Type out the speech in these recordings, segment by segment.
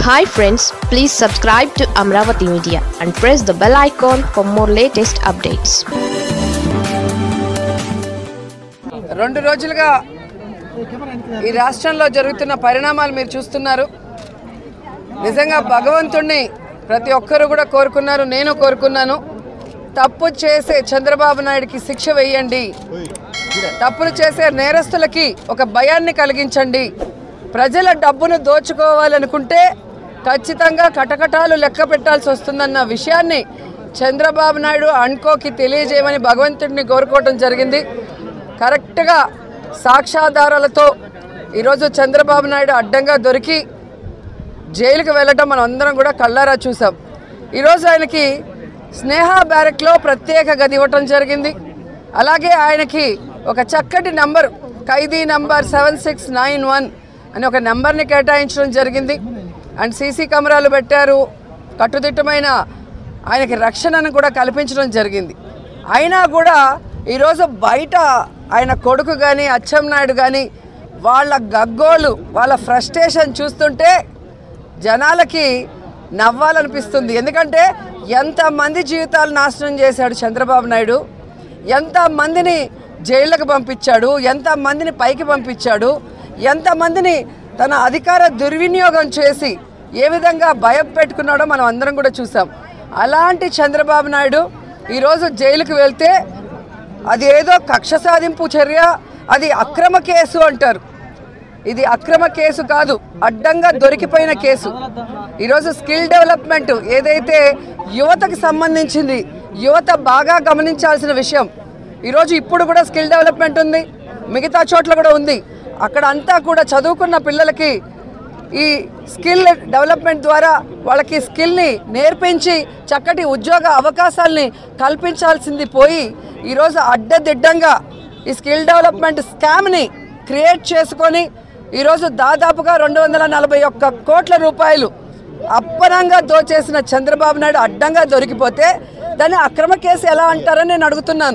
hi friends please subscribe to Amaravati media and press the bell icon for more latest updates రెండు రోజులుగా ఈ రాష్ట్రంలో జరుగుతున్న పరిణామాలు మీరు చూస్తున్నారు నిజంగా భగవంతుణ్ణి ప్రతి ఒక్కరూ కూడా కోరుకున్నారు నేను కోరుకున్నాను తప్పు చేసే చంద్రబాబు నాయుడికి శిక్ష వేయండి తప్పులు చేసే నేరస్తులకి ఒక భయాన్ని కలిగించండి ప్రజల డబ్బును దోచుకోవాలనుకుంటే ఖచ్చితంగా కటకటాలు లెక్క పెట్టాల్సి వస్తుందన్న విషయాన్ని చంద్రబాబు నాయుడు అన్కోకి తెలియజేయమని భగవంతుడిని కోరుకోవటం జరిగింది కరెక్ట్గా సాక్ష్యాధారాలతో ఈరోజు చంద్రబాబు నాయుడు అడ్డంగా దొరికి జైలుకి వెళ్ళటం మనం అందరం కూడా కళ్ళారా చూసాం ఈరోజు ఆయనకి స్నేహ బ్యారెక్లో ప్రత్యేక గది ఇవ్వటం జరిగింది అలాగే ఆయనకి ఒక చక్కటి నంబర్ ఖైదీ number seven six nine one అని ఒక నెంబర్ని కేటాయించడం జరిగింది అండ్ సీసీ కెమెరాలు పెట్టారు కట్టుదిట్టమైన ఆయనకి రక్షణను కూడా కల్పించడం జరిగింది అయినా కూడా ఈరోజు బయట ఆయన కొడుకు కానీ అచ్చెన్నాయుడు కానీ వాళ్ళ గగ్గోలు వాళ్ళ ఫ్రస్ట్రేషన్ చూస్తుంటే జనాలకి నవ్వాలనిపిస్తుంది ఎందుకంటే ఎంతమంది జీవితాలు నాశనం చేశాడు చంద్రబాబు నాయుడు ఎంతమందిని జైళ్ళకు పంపించాడు ఎంతమందిని పైకి పంపించాడు ఎంతమందిని తన అధికార దుర్వినియోగం చేసి ఏ విధంగా భయం పెట్టుకున్నాడో మనం అందరం కూడా చూసాం అలాంటి చంద్రబాబు నాయుడు ఈరోజు జైలుకు వెళ్తే అది ఏదో కక్ష సాధింపు చర్య అది అక్రమ కేసు అంటారు ఇది అక్రమ కేసు కాదు అడ్డంగా దొరికిపోయిన కేసు ఈరోజు స్కిల్ డెవలప్మెంట్ ఏదైతే యువతకు సంబంధించింది యువత బాగా గమనించాల్సిన విషయం ఈరోజు ఇప్పుడు కూడా స్కిల్ డెవలప్మెంట్ ఉంది మిగతా చోట్ల కూడా ఉంది అక్కడ అంతా కూడా చదువుకున్న పిల్లలకి ఈ స్కిల్ డెవలప్మెంట్ ద్వారా వాళ్ళకి స్కిల్ని నేర్పించి చక్కటి ఉద్యోగ అవకాశాలని కల్పించాల్సింది పోయి ఈరోజు అడ్డదిడ్డంగా ఈ స్కిల్ డెవలప్మెంట్ స్కామ్ని క్రియేట్ చేసుకొని ఈరోజు దాదాపుగా రెండు వందల నలభై ఒక్క కోట్ల రూపాయలు అప్పనంగా దోచేసిన చంద్రబాబు నాయుడు అడ్డంగా దొరికిపోతే దాన్ని అక్రమ కేసు ఎలా అంటారని నేను అడుగుతున్నాను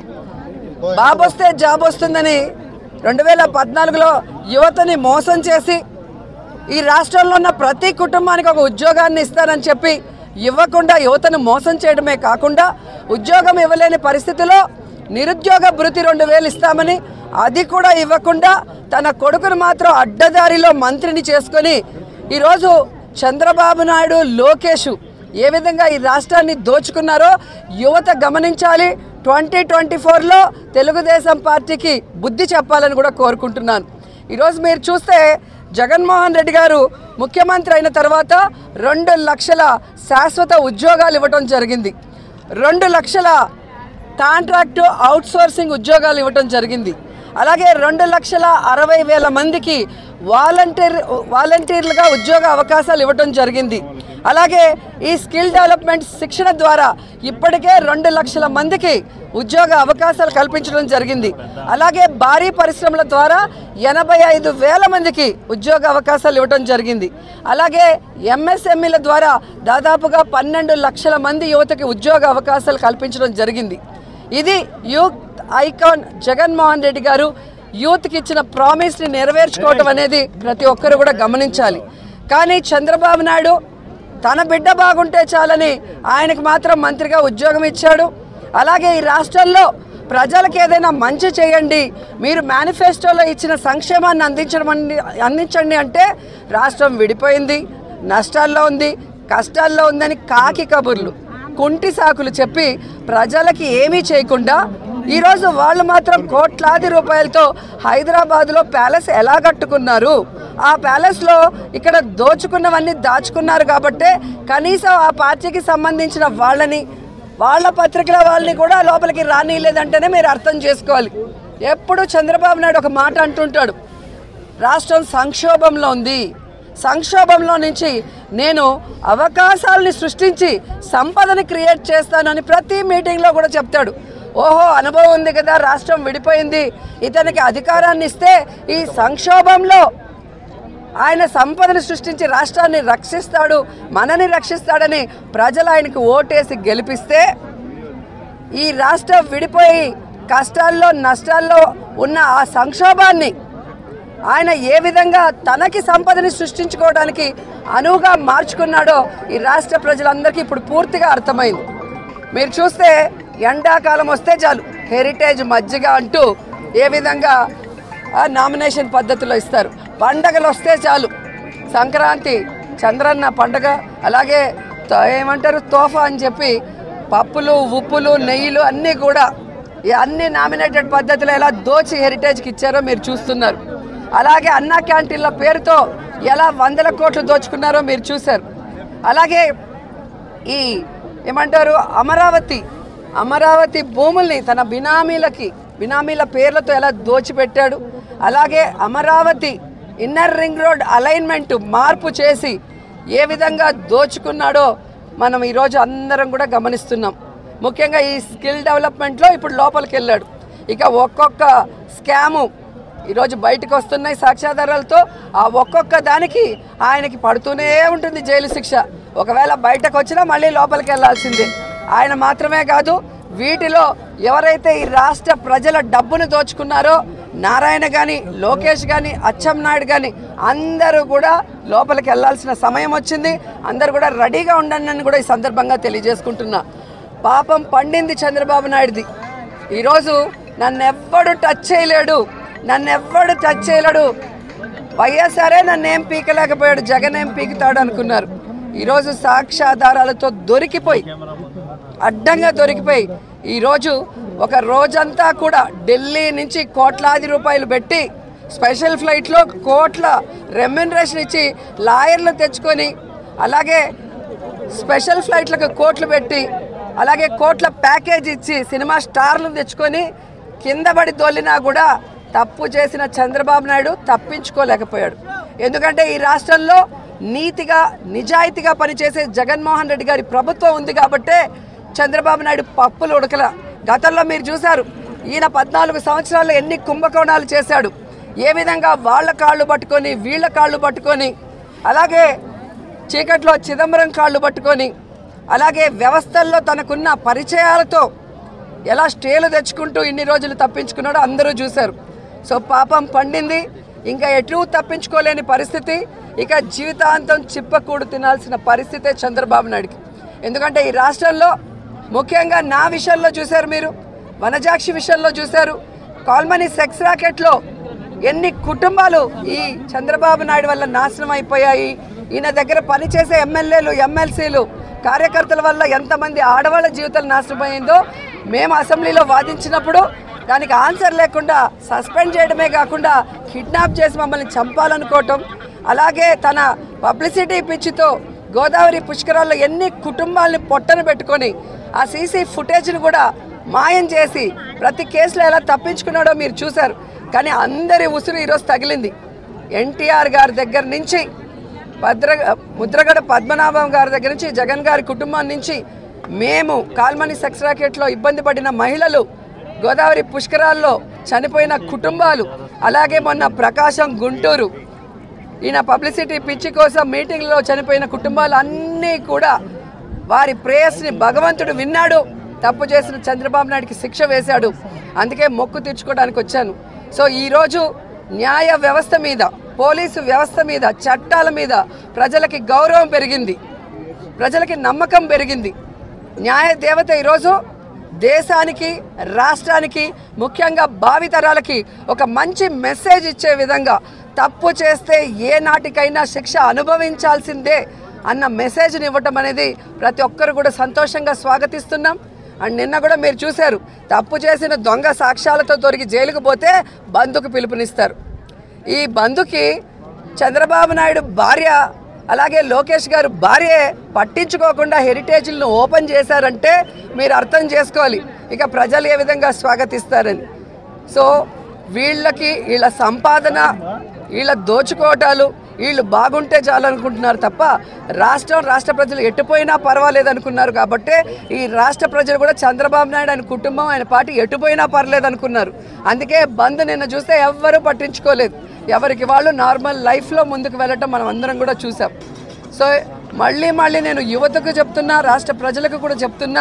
బాబు వస్తే జాబ్ వస్తుందని రెండు వేల పద్నాలుగులో యువతని మోసం చేసి ఈ రాష్ట్రంలో ఉన్న ప్రతి కుటుంబానికి ఒక ఉద్యోగాన్ని ఇస్తానని చెప్పి ఇవ్వకుండా యువతను మోసం చేయడమే కాకుండా ఉద్యోగం ఇవ్వలేని పరిస్థితిలో నిరుద్యోగ భృతి రెండు వేలు ఇస్తామని అది కూడా ఇవ్వకుండా తన కొడుకును మాత్రం అడ్డదారిలో మంత్రిని చేసుకొని ఈరోజు చంద్రబాబు నాయుడు లోకేష్ ఏ విధంగా ఈ రాష్ట్రాన్ని దోచుకున్నారో యువత గమనించాలి ట్వంటీ ట్వంటీ ఫోర్లో తెలుగుదేశం పార్టీకి బుద్ధి చెప్పాలని కూడా కోరుకుంటున్నాను ఈరోజు మీరు చూస్తే జగన్మోహన్ రెడ్డి గారు ముఖ్యమంత్రి అయిన తర్వాత రెండు లక్షల శాశ్వత ఉద్యోగాలు ఇవ్వటం జరిగింది రెండు లక్షల కాంట్రాక్టు అవుట్సోర్సింగ్ ఉద్యోగాలు ఇవ్వటం జరిగింది అలాగే రెండు లక్షల అరవై వేల మందికి వాలంటీర్ వాలంటీర్లుగా ఉద్యోగ అవకాశాలు ఇవ్వటం జరిగింది అలాగే ఈ స్కిల్ డెవలప్మెంట్ శిక్షణ ద్వారా ఇప్పటికే రెండు లక్షల మందికి ఉద్యోగ అవకాశాలు కల్పించడం జరిగింది అలాగే భారీ పరిశ్రమల ద్వారా ఎనభై ఐదు వేల మందికి ఉద్యోగ అవకాశాలు ఇవ్వడం జరిగింది అలాగే ఎంఎస్ఎంఈల ద్వారా దాదాపుగా పన్నెండు లక్షల మంది యువతకి ఉద్యోగ అవకాశాలు కల్పించడం జరిగింది ఇది యూత్ ఐకాన్ జగన్మోహన్ రెడ్డి గారు యూత్కి ఇచ్చిన ప్రామిస్ని నెరవేర్చుకోవటం అనేది ప్రతి ఒక్కరు కూడా గమనించాలి కానీ చంద్రబాబు నాయుడు తన బిడ్డ బాగుంటే చాలని ఆయనకు మాత్రం మంత్రిగా ఉద్యోగం ఇచ్చాడు అలాగే ఈ రాష్ట్రంలో ప్రజలకు ఏదైనా మంచి చేయండి మీరు మేనిఫెస్టోలో ఇచ్చిన సంక్షేమాన్ని అందించడం అండి- అందించండి అంటే రాష్ట్రం విడిపోయింది నష్టాల్లో ఉంది కష్టాల్లో ఉందని కాకి కబుర్లు కుంటి సాకులు చెప్పి ప్రజలకి ఏమీ చేయకుండా ఈరోజు వాళ్ళు మాత్రం కోట్లాది రూపాయలతో హైదరాబాద్లో ప్యాలెస్ ఎలా కట్టుకున్నారు ఆ ప్యాలెస్లో ఇక్కడ దోచుకున్నవన్నీ దాచుకున్నారు కాబట్టే కనీసం ఆ పార్టీకి సంబంధించిన వాళ్ళని వాళ్ళ పత్రికల వాళ్ళని కూడా లోపలికి రానిలేదంటేనే మీరు అర్థం చేసుకోవాలి ఎప్పుడు చంద్రబాబు నాయుడు ఒక మాట అంటుంటాడు రాష్ట్రం సంక్షోభంలో ఉంది సంక్షోభంలో నుంచి నేను అవకాశాలని సృష్టించి సంపదని క్రియేట్ చేస్తానని ప్రతి మీటింగ్లో కూడా చెప్తాడు ఓహో అనుభవం ఉంది కదా రాష్ట్రం విడిపోయింది ఇతనికి అధికారాన్ని ఇస్తే ఈ సంక్షోభంలో ఆయన సంపదను సృష్టించి రాష్ట్రాన్ని రక్షిస్తాడు మనని రక్షిస్తాడని ప్రజలు ఆయనకు ఓటేసి గెలిపిస్తే ఈ రాష్ట్రం విడిపోయి కష్టాల్లో నష్టాల్లో ఉన్న ఆ సంక్షోభాన్ని ఆయన ఏ విధంగా తనకి సంపదని సృష్టించుకోవడానికి అనువుగా మార్చుకున్నాడో ఈ రాష్ట్ర ప్రజలందరికీ ఇప్పుడు పూర్తిగా అర్థమైంది మీరు చూస్తే ఎండాకాలం వస్తే చాలు హెరిటేజ్ మజ్జిగ అంటూ ఏ విధంగా ఆ, నామినేషన్ పద్ధతిలో ఇస్తారు పండగలు వస్తే చాలు సంక్రాంతి చంద్రన్న పండగ అలాగే త- ఏమంటారు తోఫా అని చెప్పి పప్పులు ఉప్పులు నెయ్యిలు అన్నీ కూడా ఈ అన్ని నామినేటెడ్ పద్ధతిలో ఎలా దోచి హెరిటేజ్కి ఇచ్చారో మీరు చూస్తున్నారు అలాగే అన్నా క్యాంటీన్ల పేరుతో ఎలా వందల కోట్లు దోచుకున్నారో మీరు చూశారు అలాగే ఈ ఏమంటారు అమరావతి అమరావతి భూముల్ని తన బినామీలకి బినామీల పేర్లతో ఎలా దోచిపెట్టాడు అలాగే Amaravati inner ring road alignment మార్పు చేసి ఏ విధంగా దోచుకున్నాడో మనం ఈరోజు అందరం కూడా గమనిస్తున్నాం ముఖ్యంగా ఈ స్కిల్ డెవలప్మెంట్లో ఇప్పుడు లోపలికి వెళ్ళాడు ఇక ఒక్కొక్క స్కాము ఈరోజు బయటకు వస్తున్నాయి సాక్ష్యాధారాలతో ఆ ఒక్కొక్క దానికి ఆయనకి పడుతూనే ఉంటుంది జైలు శిక్ష ఒకవేళ బయటకు వచ్చినా మళ్ళీ లోపలికి వెళ్ళాల్సిందే ఆయన మాత్రమే కాదు వీటిలో ఎవరైతే ఈ రాష్ట్ర ప్రజల డబ్బును దోచుకున్నారో నారాయణ కానీ లోకేష్ కానీ అచ్చెం నాయుడు కానీ అందరూ కూడా లోపలికి వెళ్ళాల్సిన సమయం వచ్చింది అందరూ కూడా రెడీగా ఉండండి అని కూడా ఈ సందర్భంగా తెలియజేసుకుంటున్నా పాపం పండింది చంద్రబాబు నాయుడుది ఈరోజు నన్నెవ్వడు టచ్ చేయలేడు నన్నెవ్వడు టచ్ చేయలేడు వైఎస్ఆరే నన్ను ఏం పీకలేకపోయాడు జగన్ ఏం పీకుతాడు అనుకున్నారు ఈరోజు సాక్ష్యాధారాలతో దొరికిపోయి అడ్డంగా దొరికిపోయి ఈరోజు ఒక రోజంతా కూడా ఢిల్లీ నుంచి కోట్లాది రూపాయలు పెట్టి స్పెషల్ ఫ్లైట్లో కోట్ల రెమ్యునరేషన్ ఇచ్చి లాయర్లు తెచ్చుకొని అలాగే స్పెషల్ ఫ్లైట్లకు కోట్లు పెట్టి అలాగే కోట్ల ప్యాకేజ్ ఇచ్చి సినిమా స్టార్లు తెచ్చుకొని కింద పడి దొల్లినా కూడా తప్పు చేసిన చంద్రబాబు నాయుడు తప్పించుకోలేకపోయాడు ఎందుకంటే ఈ రాష్ట్రంలో నీతిగా నిజాయితీగా పనిచేసే జగన్మోహన్ రెడ్డి గారి ప్రభుత్వం ఉంది కాబట్టే చంద్రబాబు నాయుడు పప్పులు ఉడకల గతంలో మీరు చూశారు ఈయన పద్నాలుగు సంవత్సరాల్లో ఎన్ని కుంభకోణాలు చేశాడు ఏ విధంగా వాళ్ళ కాళ్ళు పట్టుకొని వీళ్ళ కాళ్ళు పట్టుకొని అలాగే చీకట్లో చిదంబరం కాళ్ళు పట్టుకొని అలాగే వ్యవస్థల్లో తనకున్న పరిచయాలతో ఎలా స్టేలు తెచ్చుకుంటూ ఇన్ని రోజులు తప్పించుకున్నాడో అందరూ చూశారు సో పాపం పండింది ఇంకా ఎటు తప్పించుకోలేని పరిస్థితి ఇక జీవితాంతం చిప్పకూడు తినాల్సిన పరిస్థితే చంద్రబాబు నాయుడికి ఎందుకంటే ఈ రాష్ట్రంలో ముఖ్యంగా నా విషయంలో చూశారు మీరు వనజాక్షి విషయంలో చూశారు కాల్మనీ సెక్స్ రాకెట్లో ఎన్ని కుటుంబాలు ఈ చంద్రబాబు నాయుడు వల్ల నాశనం అయిపోయాయి ఈయన దగ్గర పనిచేసే ఎమ్మెల్యేలు ఎమ్మెల్సీలు కార్యకర్తల వల్ల ఎంతమంది ఆడవాళ్ళ జీవితాలు నాశనమైందో మేము అసెంబ్లీలో వాదించినప్పుడు దానికి ఆన్సర్ లేకుండా సస్పెండ్ చేయడమే కాకుండా కిడ్నాప్ చేసి మమ్మల్ని చంపాలనుకోవటం అలాగే తన పబ్లిసిటీ పిచ్చితో గోదావరి పుష్కరాల్లో ఎన్ని కుటుంబాలని పొట్టన పెట్టుకొని ఆ సీసీ ఫుటేజ్ని కూడా మాయం చేసి ప్రతి కేసులో ఎలా తప్పించుకున్నాడో మీరు చూశారు కానీ అందరి ఉసురు ఈరోజు తగిలింది ఎన్టీఆర్ గారి దగ్గర నుంచి భద్ర ముద్రగడ పద్మనాభం గారి దగ్గర నుంచి జగన్ గారి కుటుంబం నుంచి మేము కాల్మని సెక్స్ రాకెట్లో ఇబ్బంది పడిన మహిళలు గోదావరి పుష్కరాల్లో చనిపోయిన కుటుంబాలు అలాగే మొన్న ప్రకాశం గుంటూరు ఈయన పబ్లిసిటీ పిచ్చి కోసం మీటింగ్లో చనిపోయిన కుటుంబాలు అన్నీ కూడా వారి ప్రేయస్ని భగవంతుడు విన్నాడు తప్పు చేసిన చంద్రబాబు నాయుడికి శిక్ష వేశాడు అందుకే మొక్కు తీర్చుకోవడానికి వచ్చాను సో ఈరోజు న్యాయ వ్యవస్థ మీద పోలీసు వ్యవస్థ మీద చట్టాల మీద ప్రజలకి గౌరవం పెరిగింది ప్రజలకి నమ్మకం పెరిగింది న్యాయ దేవత ఈరోజు దేశానికి రాష్ట్రానికి ముఖ్యంగా భావితరాలకి ఒక మంచి మెసేజ్ ఇచ్చే విధంగా తప్పు చేస్తే ఏ నాటికైనా శిక్ష అనుభవించాల్సిందే అన్న మెసేజ్ని ఇవ్వటం అనేది ప్రతి ఒక్కరు కూడా సంతోషంగా స్వాగతిస్తున్నాం అండ్ నిన్న కూడా మీరు చూశారు తప్పు చేసిన దొంగ సాక్ష్యాలతో దొరికి జైలుకు పోతే బంధుకు పిలుపునిస్తారు ఈ బంధుకి చంద్రబాబు నాయుడు భార్య అలాగే లోకేష్ గారు భార్యే పట్టించుకోకుండా హెరిటేజ్లను ఓపెన్ చేశారంటే మీరు అర్థం చేసుకోవాలి ఇక ప్రజలు ఏ విధంగా స్వాగతిస్తారని సో వీళ్ళకి వీళ్ళ సంపాదన వీళ్ళ దోచుకోవటాలు వీళ్ళు బాగుంటే చాలనుకుంటున్నారు తప్ప రాష్ట్రం రాష్ట్ర ప్రజలు ఎట్టుపోయినా పర్వాలేదు అనుకున్నారు కాబట్టి ఈ రాష్ట్ర ప్రజలు కూడా చంద్రబాబు నాయుడు ఆయన కుటుంబం ఆయన పార్టీ ఎట్టుపోయినా పర్లేదు అనుకున్నారు అందుకే బంద్ నిన్న చూస్తే ఎవ్వరూ పట్టించుకోలేదు ఎవరికి వాళ్ళు నార్మల్ లైఫ్లో ముందుకు వెళ్ళటం మనం అందరం కూడా చూసాం సో మళ్ళీ మళ్ళీ నేను యువతకు చెప్తున్నా రాష్ట్ర ప్రజలకు కూడా చెప్తున్నా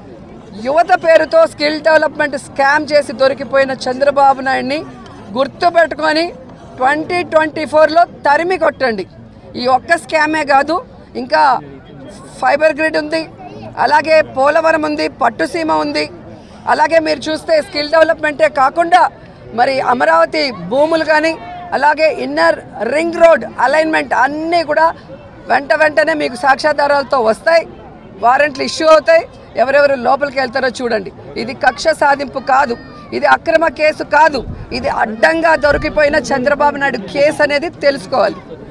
యువత పేరుతో స్కిల్ డెవలప్మెంట్ స్కామ్ చేసి దొరికిపోయిన చంద్రబాబు నాయుడిని గుర్తుపెట్టుకొని ట్వంటీ ట్వంటీ ఫోర్లో తరిమి కొట్టండి ఈ ఒక్క స్కామే కాదు ఇంకా ఫైబర్ గ్రిడ్ ఉంది అలాగే పోలవరం ఉంది పట్టుసీమ ఉంది అలాగే మీరు చూస్తే స్కిల్ డెవలప్మెంటే కాకుండా మరి అమరావతి భూములు కానీ అలాగే ఇన్నర్ రింగ్ రోడ్ అలైన్మెంట్ అన్నీ కూడా వెంట వెంటనే మీకు సాక్ష్యాధారాలతో వస్తాయి వారెంట్లు ఇష్యూ అవుతాయి ఎవరెవరు లోపలికి వెళ్తారో చూడండి ఇది కక్ష సాధింపు కాదు ఇది అక్రమ కేసు కాదు ఇది అడ్డంగా దొరికిపోయిన చంద్రబాబు నాయుడు కేసు అనేది తెలుసుకోవాలి